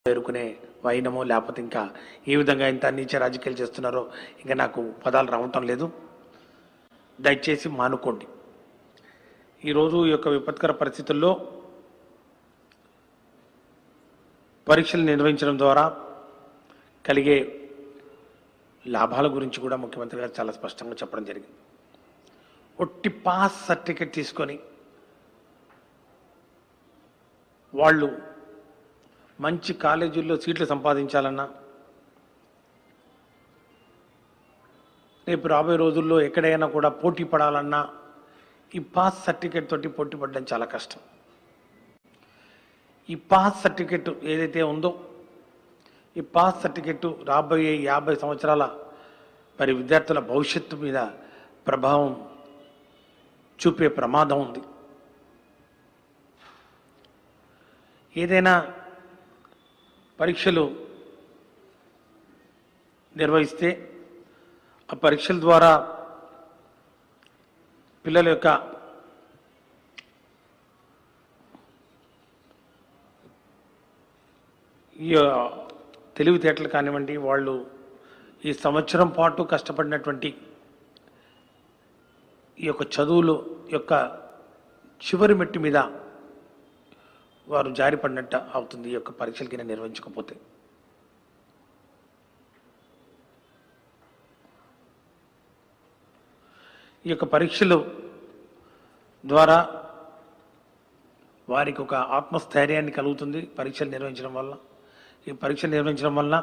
పేరుకునే వైనమో లేకపోతే ఇంకా ఏ విధంగా ఇంత నీచ రాజకీయాలు చేస్తున్నారో ఇంకా నాకు పదాలు రావటం లేదు దయచేసి మానుకోండి ఈరోజు ఈ యొక్క విపత్కర పరిస్థితుల్లో పరీక్షలు నిర్వహించడం ద్వారా కలిగే లాభాల గురించి కూడా ముఖ్యమంత్రి గారు చాలా స్పష్టంగా చెప్పడం జరిగింది ఒట్టి పాస్ సర్టిఫికెట్ తీసుకొని వాళ్ళు మంచి కాలేజీల్లో సీట్లు సంపాదించాలన్నా రేపు రాబోయే రోజుల్లో ఎక్కడైనా కూడా పోటీ పడాలన్నా ఈ పాస్ సర్టిఫికేట్ తోటి పోటీ పడడం చాలా కష్టం ఈ పాస్ సర్టిఫికెట్ ఏదైతే ఉందో ఈ పాస్ సర్టిఫికెట్ రాబోయే యాభై సంవత్సరాల మరి విద్యార్థుల భవిష్యత్తు మీద ప్రభావం చూపే ప్రమాదం ఉంది ఏదైనా పరీక్షలు నిర్వహిస్తే ఆ పరీక్షల ద్వారా పిల్లల యొక్క ఈ తెలివితేటలు కానివ్వండి వాళ్ళు ఈ సంవత్సరం పాటు కష్టపడినటువంటి ఈ యొక్క చదువులు యొక్క చివరి మెట్టి మీద వారు జారిపడినట్టు అవుతుంది ఈ యొక్క పరీక్షలకి నేను నిర్వహించకపోతే ఈ యొక్క పరీక్షలు ద్వారా వారికి ఒక ఆత్మస్థైర్యాన్ని కలుగుతుంది పరీక్షలు నిర్వహించడం వల్ల ఈ పరీక్షలు నిర్వహించడం వల్ల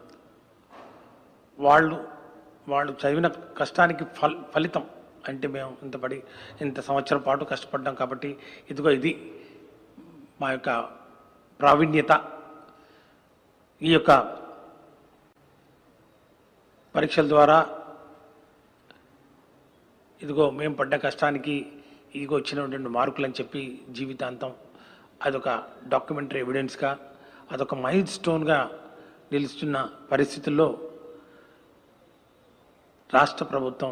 వాళ్ళు వాళ్ళు చదివిన కష్టానికి ఫల్ ఫలితం అంటే మేము ఇంత పడి ఇంత సంవత్సరం పాటు కష్టపడ్డాం కాబట్టి ఇదిగో ఇది మా యొక్క ప్రావీణ్యత ఈ యొక్క పరీక్షల ద్వారా ఇదిగో మేము పడ్డ కష్టానికి ఇదిగో వచ్చినటువంటి మార్కులు అని చెప్పి జీవితాంతం అదొక డాక్యుమెంటరీ ఎవిడెన్స్గా అదొక మైల్ స్టోన్గా నిలుస్తున్న పరిస్థితుల్లో రాష్ట్ర ప్రభుత్వం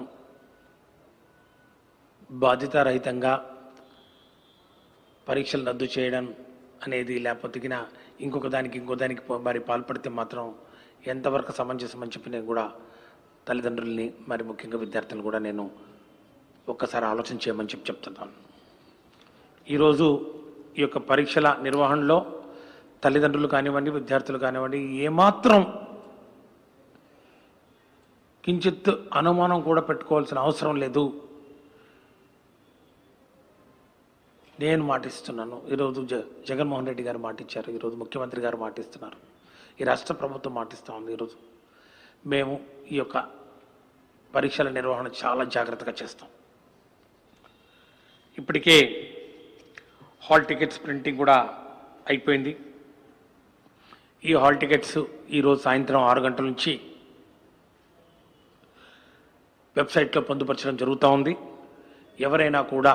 బాధ్యతారహితంగా పరీక్షలు రద్దు చేయడం అనేది లేకపోతే గిన ఇంకొక దానికి ఇంకో దానికి పో- మరి పాల్పడితే మాత్రం ఎంతవరకు సమంజసమని చెప్పి నేను కూడా తల్లిదండ్రుల్ని మరి ముఖ్యంగా విద్యార్థులను కూడా నేను ఒక్కసారి ఆలోచన చేయమని చెప్పి చెప్తున్నాను ఈరోజు ఈ యొక్క పరీక్షల నిర్వహణలో తల్లిదండ్రులు కానివ్వండి విద్యార్థులు కానివ్వండి ఏమాత్రం కించిత్ అనుమానం కూడా పెట్టుకోవాల్సిన అవసరం లేదు నేను మాటిస్తున్నాను ఈరోజు జ జగన్మోహన్ రెడ్డి గారు మాటిచ్చారు ఈరోజు ముఖ్యమంత్రి గారు మాటిస్తున్నారు ఈ రాష్ట్ర ప్రభుత్వం మాటిస్తూ ఉంది ఈరోజు మేము ఈ యొక్క పరీక్షల నిర్వహణ చాలా జాగ్రత్తగా చేస్తాం ఇప్పటికే హాల్ టికెట్స్ ప్రింటింగ్ కూడా అయిపోయింది ఈ హాల్ టికెట్స్ ఈరోజు సాయంత్రం ఆరు గంటల నుంచి వెబ్సైట్లో పొందుపరచడం జరుగుతూ ఉంది ఎవరైనా కూడా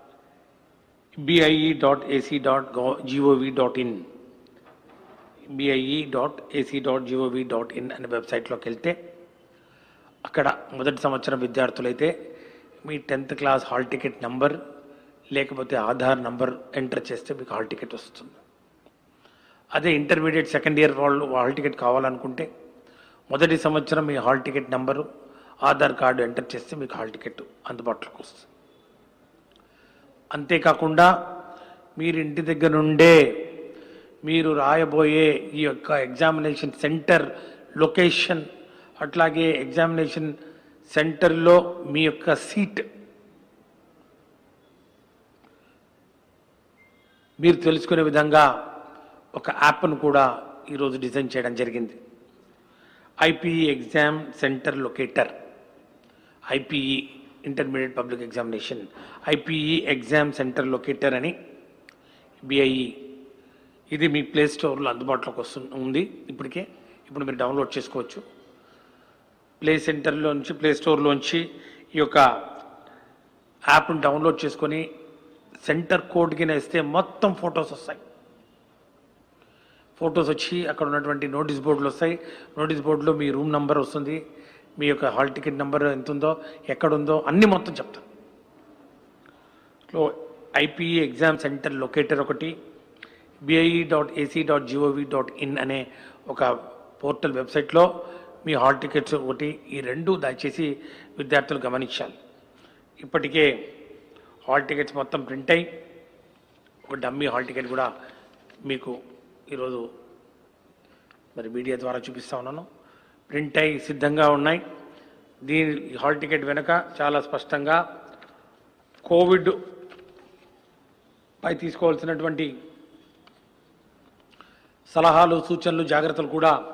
BIE dot AC dot go G O V dot in BIE dot AC dot G O V dot in అనే వెబ్సైట్లోకి వెళ్తే అక్కడ మొదటి సంవత్సరం విద్యార్థులైతే మీ tenth class hall ticket number లేకపోతే ఆధార్ నంబర్ ఎంటర్ చేస్తే మీకు హాల్ టికెట్ వస్తుంది అదే ఇంటర్మీడియట్ సెకండ్ ఇయర్ వాళ్ళు హాల్ టికెట్ కావాలనుకుంటే మొదటి సంవత్సరం మీ hall ticket number Aadhaar card enter చేస్తే మీకు హాల్ టికెట్ అందుబాటులోకి వస్తుంది అంతేకాకుండా మీరు ఇంటి దగ్గర నుండే మీరు రాయబోయే ఈ యొక్క ఎగ్జామినేషన్ సెంటర్ లొకేషన్ అట్లాగే ఎగ్జామినేషన్ సెంటర్లో మీ యొక్క సీట్ మీరు తెలుసుకునే విధంగా ఒక యాప్ను కూడా ఈరోజు డిజైన్ చేయడం జరిగింది IPE exam centre locator IPE intermediate public examination IPE exam centre locator అని బిఐఈ ఇది మీ ప్లే స్టోర్లో అందుబాటులోకి వస్తుంది ఉంది ఇప్పటికే ఇప్పుడు మీరు డౌన్లోడ్ చేసుకోవచ్చు ప్లే సెంటర్లోంచి ప్లే స్టోర్లోంచి ఈ యొక్క యాప్ను డౌన్లోడ్ చేసుకొని సెంటర్ కోడ్ కింద ఇస్తే మొత్తం ఫొటోస్ వస్తాయి ఫొటోస్ వచ్చి అక్కడ ఉన్నటువంటి నోటీస్ బోర్డులు వస్తాయి నోటీస్ బోర్డులో మీ రూమ్ నంబర్ వస్తుంది మీ యొక్క హాల్ టికెట్ నెంబర్ ఎంత ఉందో ఎక్కడుందో అన్నీ మొత్తం చెప్తాను లో ఐపీఈ ఎగ్జామ్ సెంటర్ లొకేటర్ ఒకటి BIE dot AC dot G O V dot in అనే ఒక పోర్టల్ వెబ్సైట్లో మీ హాల్ టికెట్స్ ఒకటి ఈ రెండు దయచేసి విద్యార్థులు గమనించాలి ఇప్పటికే హాల్ టికెట్స్ మొత్తం ప్రింట్ అయ్యి ఒక డమ్మీ హాల్ టికెట్ కూడా మీకు ఈరోజు మరి మీడియా ద్వారా చూపిస్తా ఉన్నాను ప్రింట్ అయి సిద్ధంగా ఉన్నాయి దీని హాల్ టికెట్ వెనుక చాలా స్పష్టంగా కోవిడ్ పై తీసుకోవాల్సినటువంటి సలహాలు సూచనలు జాగ్రత్తలు కూడా